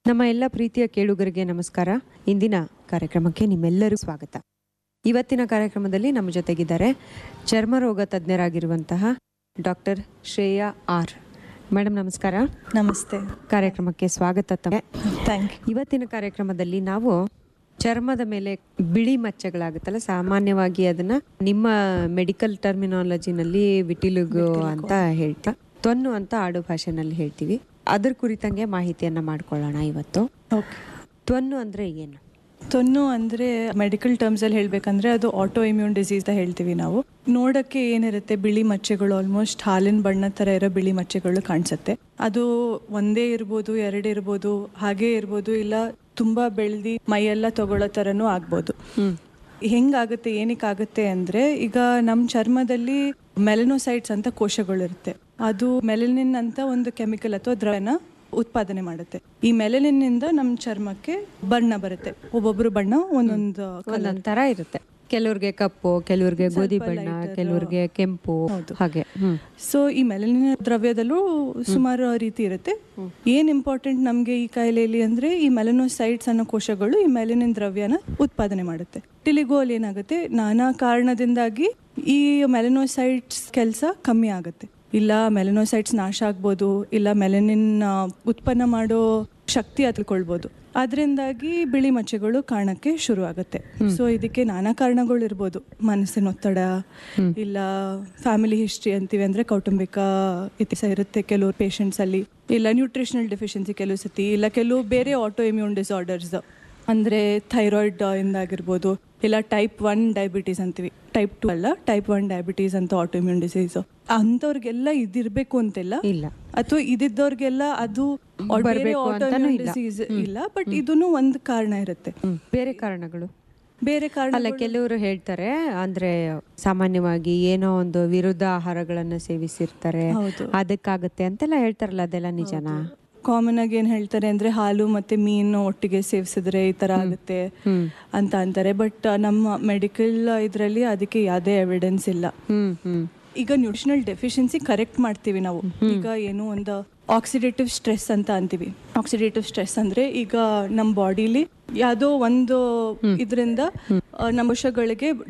ನಮ್ಮ ಎಲ್ಲ ಪ್ರೀತಿಯ ಕೇಳುಗರಿಗೆ ನಮಸ್ಕಾರ ಇಂದಿನ ಕಾರ್ಯಕ್ರಮಕ್ಕೆ ನಿಮ್ಮೆಲ್ಲರೂ ಸ್ವಾಗತ ಇವತ್ತಿನ ಕಾರ್ಯಕ್ರಮದಲ್ಲಿ ನಮ್ಮ ಜೊತೆಗಿದ್ದಾರೆ ಚರ್ಮ ರೋಗ ತಜ್ಞರಾಗಿರುವಂತಹ ಡಾಕ್ಟರ್ ಶ್ರೇಯಾ ಆರ್ ಮೇಡಮ್ ನಮಸ್ಕಾರ ನಮಸ್ತೆ ಕಾರ್ಯಕ್ರಮಕ್ಕೆ ಸ್ವಾಗತ ತಮಗೆ ಥ್ಯಾಂಕ್ ಯು ಇವತ್ತಿನ ಕಾರ್ಯಕ್ರಮದಲ್ಲಿ ನಾವು ಚರ್ಮದ ಮೇಲೆ ಬಿಳಿ ಮಚ್ಚೆಗಳಾಗುತ್ತಲ್ಲ ಸಾಮಾನ್ಯವಾಗಿ ಅದನ್ನ ನಿಮ್ಮ ಮೆಡಿಕಲ್ ಟರ್ಮಿನಾಲಜಿನಲ್ಲಿ ವಿಟಿಲುಗು ಅಂತ ಹೇಳ್ತಾ ತೊನ್ನು ಅಂತ ಆಡು ಭಾಷೆನಲ್ಲಿ ಹೇಳ್ತೀವಿ ಅದ್ರ ಕುರಿತಂಗೆ ಮಾಹಿತಿಯನ್ನ ಮಾಡ್ಕೊಳ್ಳೋಣ ಇವತ್ತು ಓಕೆ ತೊನ್ನು ಅಂದ್ರೆ ಏನು ತೊನ್ನು ಅಂದರೆ ಮೆಡಿಕಲ್ ಟರ್ಮ್ಸಲ್ಲಿ ಹೇಳಬೇಕಂದ್ರೆ ಅದು ಆಟೋ ಇಮ್ಯೂನ್ ಡಿಸೀಸ್ ಅಂತ ಹೇಳ್ತೀವಿ ನಾವು ನೋಡೋಕ್ಕೆ ಏನಿರುತ್ತೆ ಬಿಳಿ ಮಚ್ಚೆಗಳು ಆಲ್ಮೋಸ್ಟ್ ಹಾಲಿನ ಬಣ್ಣ ಥರ ಇರೋ ಬಿಳಿ ಮಚ್ಚೆಗಳು ಕಾಣಿಸುತ್ತೆ ಅದು ಒಂದೇ ಇರ್ಬೋದು ಎರಡೇ ಇರ್ಬೋದು ಹಾಗೇ ಇರ್ಬೋದು ಇಲ್ಲ ತುಂಬ ಬೆಳೆದು ಮೈಯೆಲ್ಲ ತಗೊಳ್ಳೋ ಥರನೂ ಆಗ್ಬೋದು ಹೆಂಗಾಗುತ್ತೆ ಏನಕ್ಕಾಗುತ್ತೆ ಅಂದರೆ ಈಗ ನಮ್ಮ ಚರ್ಮದಲ್ಲಿ ಮೆಲನೋಸೈಟ್ಸ್ ಅಂತ ಕೋಶಗಳಿರುತ್ತೆ ಅದು ಮೆಲನಿನ್ ಅಂತ ಒಂದು ಕೆಮಿಕಲ್ ಅಥವಾ ದ್ರವನ ಉತ್ಪಾದನೆ ಮಾಡುತ್ತೆ ಈ ಮೆಲನಿನ್ನಿಂದ ನಮ್ಮ ಚರ್ಮಕ್ಕೆ ಬಣ್ಣ ಬರುತ್ತೆ ಒಬ್ಬೊಬ್ರು ಬಣ್ಣ ಒಂದೊಂದು ಒಂದೊಂದ್ ತರ ಇರುತ್ತೆ ಕೆಲವ್ರಿಗೆ ಕಪ್ಪು ಕೆಲವ್ರಿಗೆ ಗೋಧಿ ಬಣ್ಣ ಕೆಲವ್ರಿಗೆ ಕೆಂಪು ಹಾಗೆ ಹ್ಮ್ ಸೊ ಈ ಮೆಲನಿನ್ ದ್ರವ್ಯದಲ್ಲೂ ಸುಮಾರು ರೀತಿ ಇರುತ್ತೆ ಏನ್ ಇಂಪಾರ್ಟೆಂಟ್ ನಮಗೆ ಈ ಕಾಯಿಲೆಯಲ್ಲಿ ಅಂದ್ರೆ ಈ ಮೆಲನೋಸೈಟ್ಸ್ ಅನ್ನೋ ಕೋಶಗಳು ಈ ಮೆಲನಿನ್ ದ್ರವ್ಯನ ಉತ್ಪಾದನೆ ಮಾಡುತ್ತೆ ಟಿಲಿಗೋಲ್ ಏನಾಗುತ್ತೆ ನಾನಾ ಕಾರಣದಿಂದಾಗಿ ಈ ಮೆಲನೋಸೈಟ್ಸ್ ಕೆಲಸ ಕಮ್ಮಿ ಆಗುತ್ತೆ ಇಲ್ಲ ಮೆಲನೋಸೈಟ್ಸ್ ನಾಶ ಆಗ್ಬೋದು ಇಲ್ಲ ಮೆಲನಿನ್ ಆ, ಉತ್ಪನ್ನ ಮಾಡೋ ಶಕ್ತಿ ಹತ್ಕೊಳ್ಬೋದು ಅದರಿಂದಾಗಿ ಬಿಳಿ ಮಚ್ಚೆಗಳು ಕಾಣಕ್ಕೆ ಶುರು ಆಗುತ್ತೆ ಸೊ ಇದಕ್ಕೆ ನಾನಾ ಕಾರಣಗಳು ಇರ್ಬೋದು ಮನಸ್ಸಿನ ಒತ್ತಡ ಇಲ್ಲ ಫ್ಯಾಮಿಲಿ ಹಿಸ್ಟ್ರಿ ಅಂತೀವಿ ಅಂದ್ರೆ ಕೌಟುಂಬಿಕ ಇತಿಹಾಸ ಇರುತ್ತೆ ಕೆಲವು ಪೇಷಂಟ್ಸ್ ಅಲ್ಲಿ ಇಲ್ಲ ನ್ಯೂಟ್ರಿಷನಲ್ ಡೆಫಿಷಿಯನ್ಸಿ ಕೆಲವು ಸತಿ ಇಲ್ಲ ಕೆಲವು ಬೇರೆ ಆಟೋ ಇಮ್ಯೂನ್ ಡಿಸಾರ್ಡರ್ಸ್ ಅಂದ್ರೆ ಥೈರಾಯ್ಡ್ ಇಂದಾಗಿರ್ಬೋದು ಇಲ್ಲ ಟೈಪ್ ಒನ್ ಡಯಾಬಿಟೀಸ್ ಅಂತೀವಿ ಟೈಪ್ ಟು ಅಲ್ಲ ಟೈಪ್ ಒನ್ ಡಯಾಬಿಟೀಸ್ ಅಂತ ಆಟೋ ಇಮ್ಯೂನ್ ಡಿಸೀಸ್ ಅಂಥವ್ರಿಗೆಲ್ಲ ಇದಿರ್ಬೇಕು ಅಂತಿಲ್ಲ ಇಲ್ಲ ಅಥವಾ ಇದಿದ್ದವ್ರಿಗೆಲ್ಲ ಅದು ಬರ್ಬೇಕು ಅಂತಾನೂ ಇಲ್ಲ. ಡಿಸೀಸ್ ಇಲ್ಲ ಬಟ್ ಇದನ್ನು ಒಂದು ಕಾರಣ ಇರುತ್ತೆ ಹ್ಮ್. ಬೇರೆ ಕಾರಣಗಳು ಬೇರೆ ಕಾರಣ ಅಲ್ಲ ಕೆಲವರು ಹೇಳ್ತಾರೆ ಅಂದ್ರೆ ಸಾಮಾನ್ಯವಾಗಿ ಏನೋ ಒಂದು ವಿರುದ್ಧ ಆಹಾರಗಳನ್ನ ಸೇವಿಸಿರ್ತಾರೆ ಹೌದು. ಅದಕ್ಕಾಗತ್ತೆ ಅಂತೆಲ್ಲ ಹೇಳ್ತಾರಲ್ಲ ಅದೆಲ್ಲ ನಿಜನಾ ಕಾಮನ್ ಆಗಿ ಏನ್ ಹೇಳ್ತಾರೆ ಅಂದ್ರೆ ಹಾಲು ಮತ್ತೆ ಮೀನು ಒಟ್ಟಿಗೆ ಸೇವಿಸಿದ್ರೆ ಈ ತರ ಆಗುತ್ತೆ ಅಂತ ಅಂತಾರೆ ಬಟ್ ನಮ್ಮ ಮೆಡಿಕಲ್ ಇದರಲ್ಲಿ ಅದಕ್ಕೆ ಯಾವುದೇ ಎವಿಡೆನ್ಸ್ ಇಲ್ಲ ಹ್ಮ್ ಹ್ಮ್ ಈಗ ನ್ಯೂಟ್ರಿಷನಲ್ ಡೆಫಿಷಿಯನ್ಸಿ ಕರೆಕ್ಟ್ ಮಾಡ್ತೀವಿ ನಾವು ಈಗ ಏನು ಒಂದು ಆಕ್ಸಿಡೇಟಿವ್ ಸ್ಟ್ರೆಸ್ ಅಂತ ಅಂತೀವಿ ಆಕ್ಸಿಡೇಟಿವ್ ಸ್ಟ್ರೆಸ್ ಅಂದ್ರೆ ಈಗ ನಮ್ಮ ಬಾಡಿಲಿ ಯಾವುದೋ ಒಂದು ಇದರಿಂದ ನಮ್ಮ ಕೋಶಗಳಿಗೆ